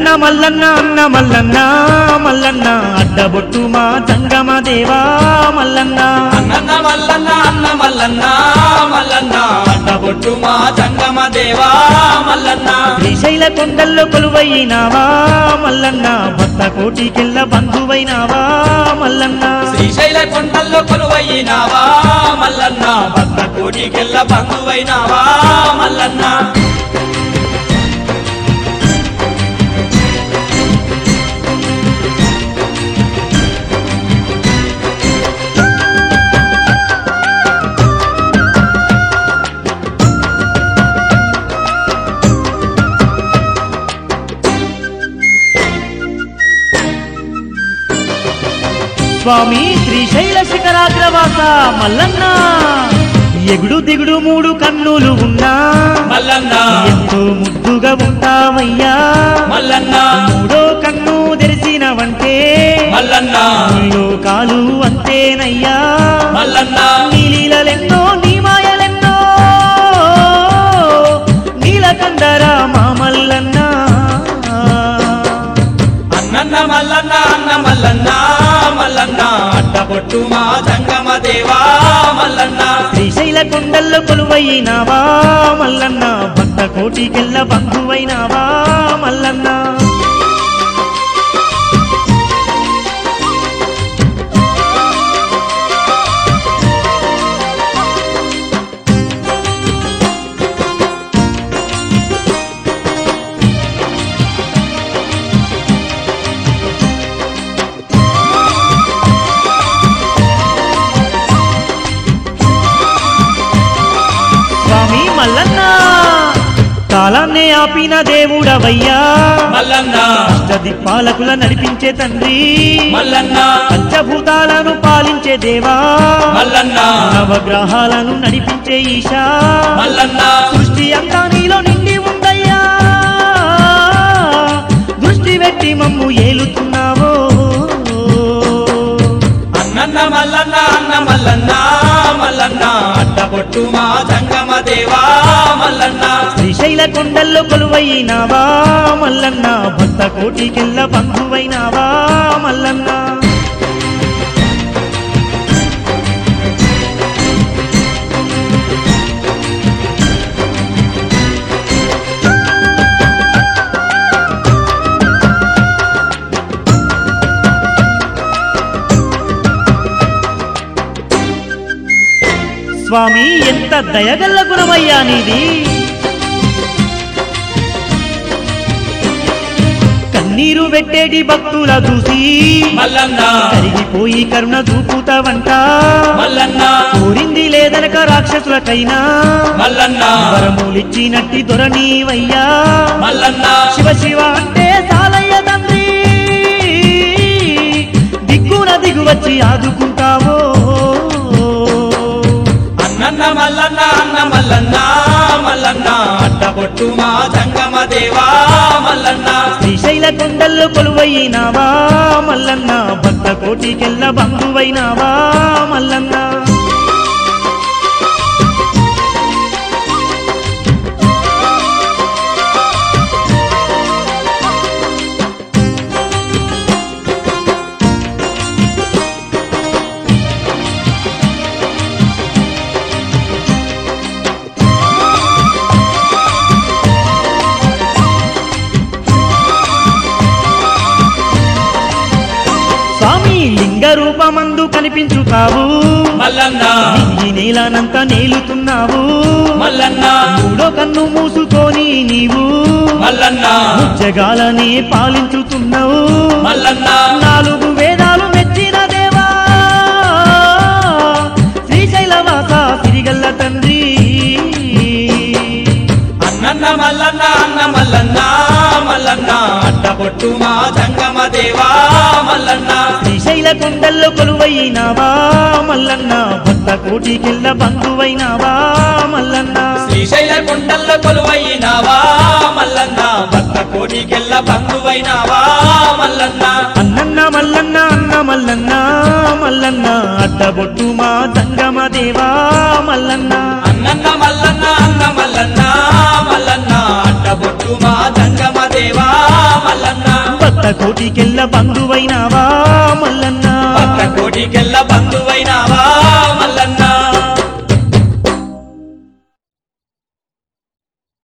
అన్నన్న మల్లన్న అన్న మల్లన్న మల్లన్న అడ్డబొట్టు మా జంగమ దేవా మల్లన్న అన్నన్న మల్లన్న అన్న మల్లన్న మల్లన్న అడ్డబొట్టు మా జంగమ దేవా మల్లన్న శ్రీశైల కొండల్లో కొలువైనావా మల్లన్న భక్త కోటికెళ్ళ బంధువైనావా మల్లన్న శ్రీశైల కొండల్లో కొలువైనావా మల్లన్న భక్త కోటికెళ్ళ బంధువైనావా మల్లన్న స్వామి శ్రీశైల శిఖరాగ్రవాస మల్లన్న ఎగుడు దిగుడు మూడు కన్నులు ఉన్నా మల్లన్న ఎంతో ముద్దుగా ఉంటావయ్యా మల్లన్న మూడో కన్ను తెరిచినవంటే మల్లన్న నీలో కాలు అంతేనయ్యా మల్లన్న నీ లీలలెన్నో నీ మాయలెన్నో నీలకండరా మా మల్లన్న అన్నన్న మల్లన్న అన్న మల్లన్న మల్లన్న అడ్డబొట్టు మా జంగమ దేవా మల్లన్న శ్రీశైల కొండల్లో కొలువైనావా మల్లన్న భక్త కోటికెళ్ళ బంధువైనావా మల్లన్న స్వామి మల్లన్న కాలాన్నే ఆపిన దేవుడవయ్యా మల్లన్న దిక్పాలకుల నడిపించే తండ్రి మల్లన్న పంచభూతాలను పాలించే దేవా మల్లన్న నవగ్రహాలను నడిపించే ఈశా మల్లన్న సృష్టి అంతా నీలో నిండి ఉందయ్యా దృష్టి పెట్టి మమ్ము ఏలుతున్నావో అన్నన్న మల్లన్న అన్న మల్లన్న మల్లన్న అడ్డబొట్టు మా జంగమ దేవా మల్లన్న శ్రీశైల కొండల్లో కొలువైనావా మల్లన్న భక్త కోటికెళ్ళ బంధువైనావా మల్లన్న స్వామి ఎంత దయగల్ల గుణమయ్యా నీది కన్నీరు పెట్టేటి భక్తుల చూసి మల్లన్న కరిగిపోయి కరుణ చూపుతావంట మల్లన్న కోరింది లేదనక రాక్షసులకైనా మల్లన్న వరములిచ్చినట్టి దొరనీవయ్యా మల్లన్న శివ శివ అంటే సాలయ్య తండ్రి దిక్కున దిగువచ్చి ఆదుకుంటావో అన్నన్న మల్లన్న అన్న మల్లన్న మల్లన్న అడ్డబొట్టు మా జంగమ దేవా మల్లన్న శ్రీశైల కొండల్లో కొలువైనావా మల్లన్న భక్త కోటికెళ్ళ బంధువైనావా మల్లన్న స్వామి లింగ రూపమందు కనిపించుతావు మల్లన్న ఈ నేలనంతా నేలుతున్నావు మల్లన్న మూడో కన్ను మూసుకొని నీవు మల్లన్న జగాలనే పాలించుతున్నావు మల్లన్న నాలుగు వేదాలు మెచ్చిన దేవా శ్రీశైలవాస సిరిగల్ల తండ్రి అన్నన్న మల్లన్న అన్న మల్లన్న మల్లన్న అడ్డబొట్టు మా జంగమ దేవా మల్లన్న శ్రీశైల కొండల్లో కొలువైనావా మల్లన్న భక్త కోటికెళ్ళ బంధువైనావా మల్లన్న శ్రీశైల కొండల్లో కొలువైనావా మల్లన్న భక్త కోటికెళ్ళ బంధువైనావా మల్లన్న అన్నన్న మల్లన్న అన్న మల్లన్న మల్లన్న అడ్డబొట్టు మా దంగమ దేవా మల్లన్న అన్నన్న మల్లన్న అన్న మల్లన్న మల్లన్న అడ్డబొట్టు మా జంగమ దేవా మల్లన్న మల్లన్న భక్త కోటికెళ్ళ బంధువైనావా మల్లన్న భక్త కోటికెళ్ళ బంధువైనావా